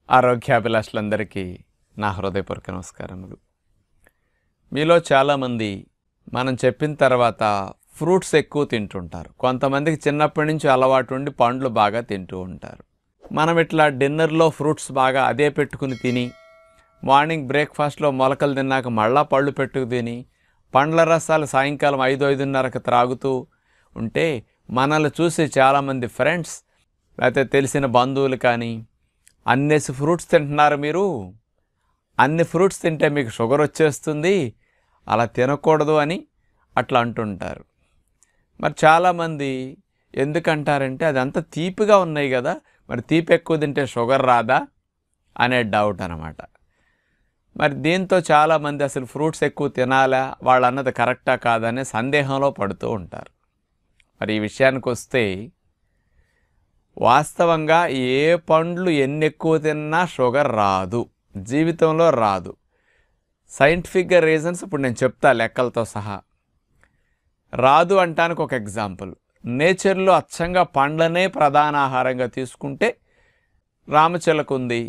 ఆరోగ్యాభిలాషులందరికీ నా హృదయపూర్వక నమస్కారములు మీలో చాలామంది మనం చెప్పిన తర్వాత ఫ్రూట్స్ ఎక్కువ తింటుంటారు కొంతమందికి చిన్నప్పటి నుంచి అలవాటు ఉండి పండ్లు బాగా తింటూ ఉంటారు మనం ఇట్లా డిన్నర్లో ఫ్రూట్స్ బాగా అదే పెట్టుకుని తిని మార్నింగ్ బ్రేక్ఫాస్ట్లో మొలకలు తిన్నాక మళ్ళా పళ్ళు పెట్టుకు తిని పండ్ల రసాలు సాయంకాలం ఐదు ఐదున్నరకు త్రాగుతూ ఉంటే మనల్ని చూసి చాలామంది ఫ్రెండ్స్ లేకపోతే తెలిసిన బంధువులు కానీ అన్నేసి ఫ్రూట్స్ తింటున్నారు మీరు అన్ని ఫ్రూట్స్ తింటే మీకు షుగర్ వచ్చేస్తుంది అలా తినకూడదు అని అట్లా అంటుంటారు మరి చాలామంది ఎందుకంటారంటే అదంతా తీపిగా ఉన్నాయి కదా మరి తీపి ఎక్కువ తింటే షుగర్ రాదా అనే డౌట్ అనమాట మరి దీంతో చాలామంది అసలు ఫ్రూట్స్ ఎక్కువ తినాలా వాళ్ళు అన్నది కరెక్టా కాదనే సందేహంలో పడుతూ ఉంటారు మరి ఈ విషయానికి వస్తే వాస్తవంగా ఏ పండ్లు ఎన్ని ఎక్కువ తిన్నా షుగర్ రాదు జీవితంలో రాదు సైంటిఫిక్గా రీజన్స్ ఇప్పుడు నేను చెప్తా లెక్కలతో సహా రాదు అంటానికి ఒక ఎగ్జాంపుల్ నేచర్లో అచ్చంగా పండ్లనే ప్రధాన ఆహారంగా తీసుకుంటే రామచిలక ఉంది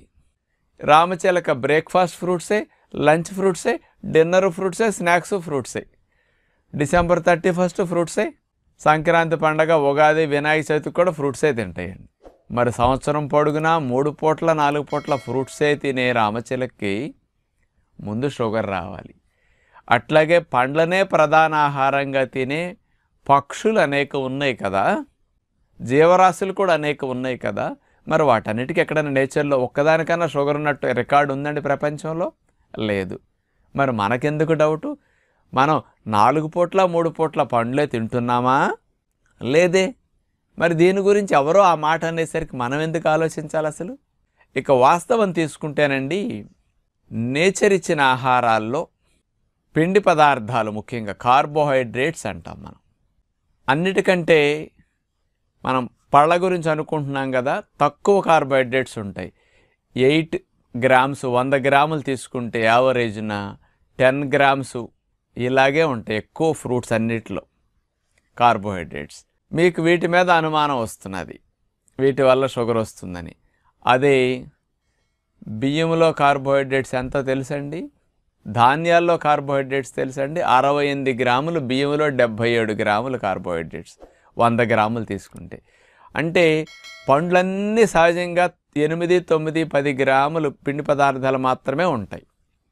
రామచిలక బ్రేక్ఫాస్ట్ ఫ్రూట్సే లంచ్ ఫ్రూట్సే డిన్నర్ ఫ్రూట్సే స్నాక్స్ ఫ్రూట్సే డిసెంబర్ థర్టీ ఫస్ట్ ఫ్రూట్సే సంక్రాంతి పండగ ఉగాది వినాయక చవితికి కూడా ఫ్రూట్సే తింటాయండి మరి సంవత్సరం పొడుగునా మూడు పూట్ల నాలుగు పూట్ల ఫ్రూట్సే తినే రామచిలక్కి ముందు షుగర్ రావాలి అట్లాగే పండ్లనే ప్రధాన ఆహారంగా తినే పక్షులు అనేక ఉన్నాయి కదా జీవరాశులు కూడా అనేక ఉన్నాయి కదా మరి వాటన్నిటికీ ఎక్కడైనా నేచర్లో ఒక్కదానికన్నా షుగర్ ఉన్నట్టు రికార్డు ఉందండి ప్రపంచంలో లేదు మరి మనకెందుకు డౌటు మనం నాలుగు పూట్ల మూడు పూట్ల పండ్లే తింటున్నామా లేదే మరి దీని గురించి ఎవరో ఆ మాట అనేసరికి మనం ఎందుకు ఆలోచించాలి అసలు ఇక వాస్తవం తీసుకుంటేనండి నేచర్ ఇచ్చిన ఆహారాల్లో పిండి పదార్థాలు ముఖ్యంగా కార్బోహైడ్రేట్స్ అంటాం మనం అన్నిటికంటే మనం పళ్ళ గురించి అనుకుంటున్నాం కదా తక్కువ కార్బోహైడ్రేట్స్ ఉంటాయి ఎయిట్ గ్రామ్స్ వంద గ్రాములు తీసుకుంటే యావరేజ్న టెన్ గ్రామ్స్ ఇలాగే ఉంటాయి ఎక్కువ ఫ్రూట్స్ అన్నిటిలో కార్బోహైడ్రేట్స్ మీకు వీటి మీద అనుమానం వస్తున్నది వీటి వల్ల షుగర్ వస్తుందని అదే బియ్యంలో కార్బోహైడ్రేట్స్ ఎంతో తెలుసండి ధాన్యాల్లో కార్బోహైడ్రేట్స్ తెలుసండి అరవై ఎనిమిది గ్రాములు బియ్యంలో డెబ్భై ఏడు గ్రాములు కార్బోహైడ్రేట్స్ వంద గ్రాములు తీసుకుంటే అంటే పండ్లన్నీ సహజంగా ఎనిమిది తొమ్మిది పది గ్రాములు పిండి పదార్థాలు మాత్రమే ఉంటాయి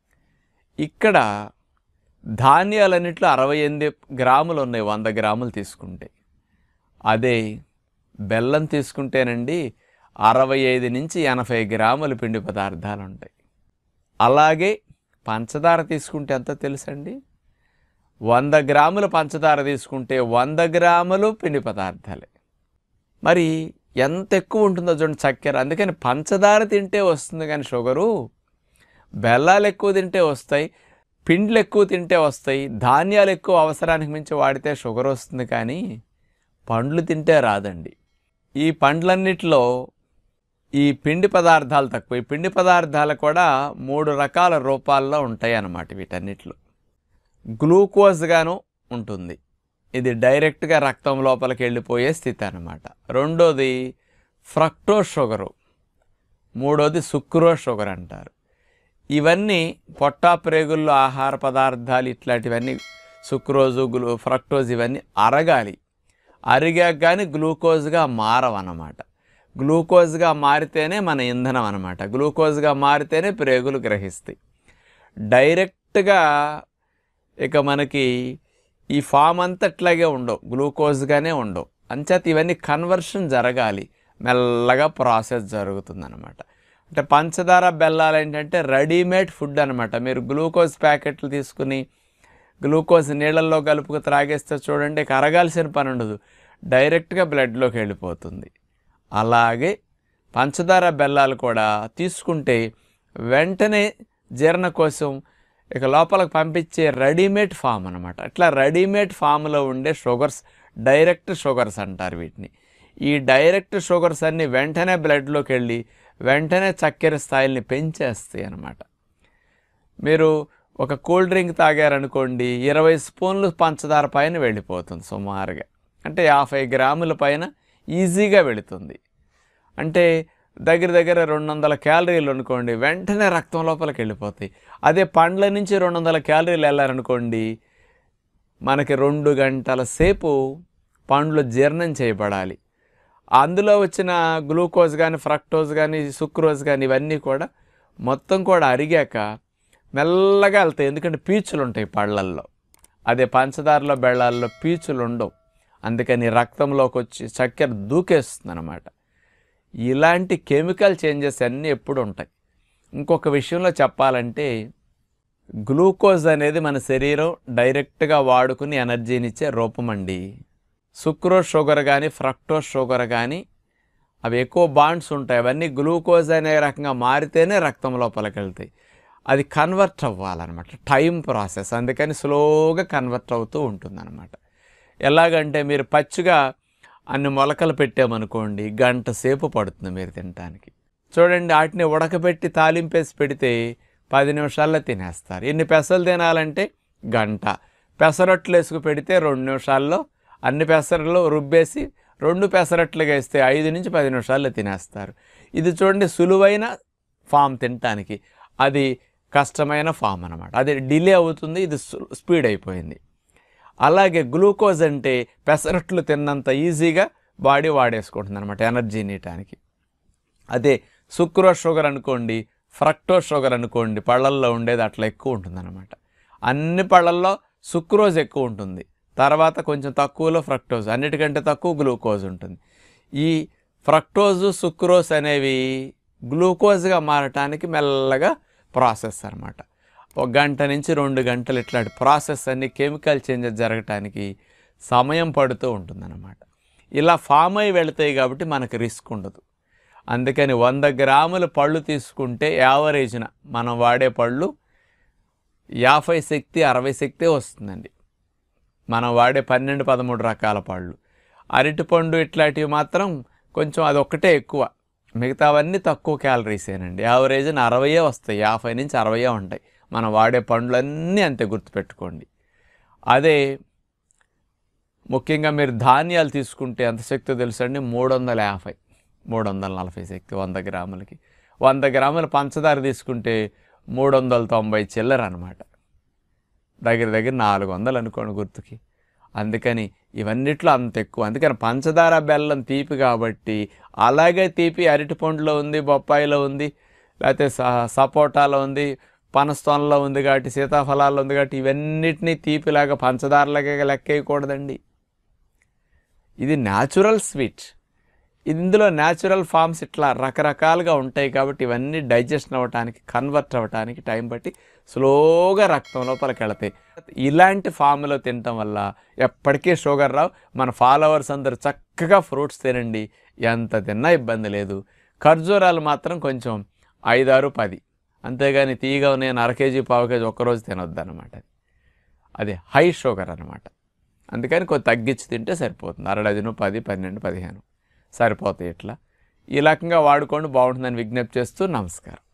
ఇక్కడ ధాన్యాలన్నింటిలో అరవై ఎనిమిది గ్రాములు ఉన్నాయి వంద గ్రాములు తీసుకుంటే అదే బెల్లం తీసుకుంటేనండి అరవై ఐదు నుంచి ఎనభై గ్రాముల పిండి పదార్థాలు ఉంటాయి అలాగే పంచదార తీసుకుంటే ఎంత తెలుసండి వంద గ్రాముల పంచదార తీసుకుంటే వంద గ్రాములు పిండి పదార్థాలే మరి ఎంత ఎక్కువ ఉంటుందో చూడండి చక్కెర అందుకని పంచదార తింటే వస్తుంది కానీ షుగరు బెల్లాలు ఎక్కువ తింటే వస్తాయి పిండ్లు ఎక్కువ తింటే వస్తాయి ధాన్యాలు ఎక్కువ అవసరానికి మించి వాడితే షుగర్ వస్తుంది కానీ పండ్లు తింటే రాదండి ఈ పండ్లన్నిటిలో ఈ పిండి పదార్థాలు తక్కువ ఈ పిండి పదార్థాలు కూడా మూడు రకాల రూపాల్లో ఉంటాయి అన్నమాట వీటన్నిటిలో గ్లూకోజ్గాను ఉంటుంది ఇది డైరెక్ట్గా రక్తం లోపలికి వెళ్ళిపోయే స్థితి అన్నమాట రెండోది ఫ్రక్టోజ్ షుగరు మూడోది సుక్రోజ్ షుగర్ అంటారు ఇవన్నీ పొట్టా ప్రేగుల్లో ఆహార పదార్థాలు ఇట్లాంటివన్నీ సుక్రోజు గ్లూ ఫ్రక్టోజ్ ఇవన్నీ అరగాలి అరిగాక కానీ గ్లూకోజ్గా మారవన్నమాట గ్లూకోజ్గా మారితేనే మన ఇంధనం అనమాట గ్లూకోజ్గా మారితేనే ప్రేగులు గ్రహిస్తాయి డైరెక్ట్గా ఇక మనకి ఈ ఫామ్ అంతా అట్లాగే ఉండవు గ్లూకోజ్గానే ఉండవు అంచేత ఇవన్నీ కన్వర్షన్ జరగాలి మెల్లగా ప్రాసెస్ జరుగుతుందన్నమాట అంటే పంచదార బెల్లాలు ఏంటంటే రెడీమేడ్ ఫుడ్ అనమాట మీరు గ్లూకోజ్ ప్యాకెట్లు తీసుకుని గ్లూకోజ్ నీళ్ళల్లో కలుపుకు త్రాగేస్తే చూడండి కరగాల్సిన పని ఉండదు డైరెక్ట్గా బ్లడ్లోకి వెళ్ళిపోతుంది అలాగే పంచదార బెల్లాలు కూడా తీసుకుంటే వెంటనే జీర్ణకోశం ఇక లోపలికి పంపించే రెడీమేడ్ ఫామ్ అనమాట అట్లా రెడీమేడ్ ఫామ్లో ఉండే షుగర్స్ డైరెక్ట్ షుగర్స్ అంటారు వీటిని ఈ డైరెక్ట్ షుగర్స్ అన్నీ వెంటనే బ్లడ్లోకి వెళ్ళి వెంటనే చక్కెర స్థాయిల్ని పెంచేస్తాయి అన్నమాట మీరు ఒక కూల్ డ్రింక్ తాగారనుకోండి ఇరవై స్పూన్లు పంచదార పైన వెళ్ళిపోతుంది సుమారుగా అంటే యాభై గ్రాముల పైన ఈజీగా వెళుతుంది అంటే దగ్గర దగ్గర రెండు వందల క్యాలరీలు అనుకోండి వెంటనే రక్తం లోపలికి వెళ్ళిపోతాయి అదే పండ్ల నుంచి రెండు వందల క్యాలరీలు వెళ్ళారనుకోండి మనకి రెండు గంటల సేపు పండ్లు జీర్ణం చేయబడాలి అందులో వచ్చిన గ్లూకోజ్ కానీ ఫ్రక్టోజ్ కానీ సుక్రోజ్ కానీ ఇవన్నీ కూడా మొత్తం కూడా అరిగాక మెల్లగా వెళ్తాయి ఎందుకంటే పీచులు ఉంటాయి పళ్ళల్లో అదే పంచదారలో బెళ్ళాల్లో పీచులు ఉండవు అందుకని రక్తంలోకి వచ్చి చక్కెర దూకేస్తుంది అనమాట ఇలాంటి కెమికల్ చేంజెస్ అన్నీ ఎప్పుడు ఉంటాయి ఇంకొక విషయంలో చెప్పాలంటే గ్లూకోజ్ అనేది మన శరీరం డైరెక్ట్గా వాడుకుని ఎనర్జీనిచ్చే రూపం అండి సుక్రోజ్ షుగర్ కానీ ఫ్రక్టోజ్ షుగర్ కానీ అవి ఎక్కువ బాండ్స్ ఉంటాయి అవన్నీ గ్లూకోజ్ అనే రకంగా మారితేనే రక్తం లోపలికి వెళ్తాయి అది కన్వర్ట్ అవ్వాలన్నమాట టైం ప్రాసెస్ అందుకని స్లోగా కన్వర్ట్ అవుతూ ఉంటుందన్నమాట ఎలాగంటే మీరు పచ్చిగా అన్ని మొలకలు పెట్టామనుకోండి గంట సేపు పడుతుంది మీరు తినడానికి చూడండి వాటిని ఉడకబెట్టి తాలింపేసి పెడితే పది నిమిషాల్లో తినేస్తారు ఎన్ని పెసలు తినాలంటే గంట పెసరట్లు వేసుకు పెడితే రెండు నిమిషాల్లో అన్ని పెసరలు రుబ్బేసి రెండు పెసరట్లుగా వేస్తే ఐదు నుంచి పది నిమిషాల్లో తినేస్తారు ఇది చూడండి సులువైన ఫామ్ తినటానికి అది కష్టమైన ఫామ్ అనమాట అది డిలే అవుతుంది ఇది సు- స్పీడ్ అయిపోయింది అలాగే గ్లూకోజ్ అంటే పెసరట్లు తిన్నంత ఈజీగా బాడీ వాడేసుకుంటుంది అనమాట ఎనర్జీ నీయటానికి అదే సుక్రోజ్ షుగర్ అనుకోండి ఫ్రక్టోజ్ షుగర్ అనుకోండి పళ్ళల్లో ఉండేది అట్లా ఎక్కువ ఉంటుందన్నమాట అన్ని పళ్ళల్లో సుక్రోజ్ ఎక్కువ ఉంటుంది తర్వాత కొంచెం తక్కువలో ఫ్రక్టోజ్ అన్నిటికంటే తక్కువ గ్లూకోజ్ ఉంటుంది ఈ ఫ్రక్టోజ్ సుక్రోజ్ అనేవి గ్లూకోజ్గా మారటానికి మెల్లగా ప్రాసెస్ అన్నమాట ఒక గంట నుంచి రెండు గంటలు ఇట్లాంటి ప్రాసెస్ అన్ని కెమికల్ చేంజెస్ జరగటానికి సమయం పడుతూ ఉంటుందన్నమాట ఇలా ఫామ్ అయి వెళతాయి కాబట్టి మనకు రిస్క్ ఉండదు అందుకని వంద గ్రాముల పళ్ళు తీసుకుంటే యావరేజ్న మనం వాడే పళ్ళు యాభై శక్తి అరవై శక్తి వస్తుందండి మనం వాడే పన్నెండు పదమూడు రకాల పళ్ళు అరటిపండు ఇట్లాంటివి మాత్రం కొంచెం అదొక్కటే ఎక్కువ మిగతావన్నీ తక్కువ క్యాలరీసేనండి యావరేజ్న అరవయే వస్తాయి యాభై నుంచి అరవయే ఉంటాయి మనం వాడే పండ్లన్నీ అంతే గుర్తుపెట్టుకోండి అదే ముఖ్యంగా మీరు ధాన్యాలు తీసుకుంటే ఎంత శక్తి తెలుసండి మూడు వందల యాభై మూడు వందల నలభై శక్తి వంద గ్రాములకి వంద గ్రాముల పంచదార తీసుకుంటే మూడు వందల తొంభై చిల్లర అనమాట దగ్గర దగ్గర నాలుగు వందలు అనుకోండి గుర్తుకి అందుకని ఇవన్నిట్లో అంత ఎక్కువ అందుకని పంచదార బెల్లం తీపి కాబట్టి అలాగే తీపి అరటిపండులో ఉంది బొప్పాయిలో ఉంది లేకపోతే స- సపోటాలో ఉంది పనస్తోనలో ఉంది కాబట్టి సీతాఫలాల్లో ఉంది కాబట్టి ఇవన్నిటినీ తీపిలాగా పంచదారలాగా లెక్కేయకూడదండి ఇది న్యాచురల్ స్వీట్ ఇది ఇందులో న్యాచురల్ ఫార్మ్స్ ఇట్లా రకరకాలుగా ఉంటాయి కాబట్టి ఇవన్నీ డైజెషన్ అవ్వటానికి కన్వర్ట్ అవ్వటానికి టైం బట్టి స్లోగా రక్తం లోపలికి వెళతాయి ఇలాంటి ఫామ్లో తినటం వల్ల ఎప్పటికీ షుగర్ రావు మన ఫాలోవర్స్ అందరూ చక్కగా ఫ్రూట్స్ తినండి ఎంత తిన్నా ఇబ్బంది లేదు ఖర్జూరాలు మాత్రం కొంచెం ఐదారు పది అంతేగాని తీయగా నేను అర కేజీ పావు కేజీ ఒక్కరోజు తినొద్దు అనమాట అది హై షుగర్ అనమాట అందుకని కొంచెం తగ్గించి తింటే సరిపోతుంది అర డజను పది పన్నెండు పదిహేను సరిపోతాయి ఇట్లా ఈ రకంగా వాడుకోండి బాగుంటుందని విజ్ఞప్తి చేస్తూ నమస్కారం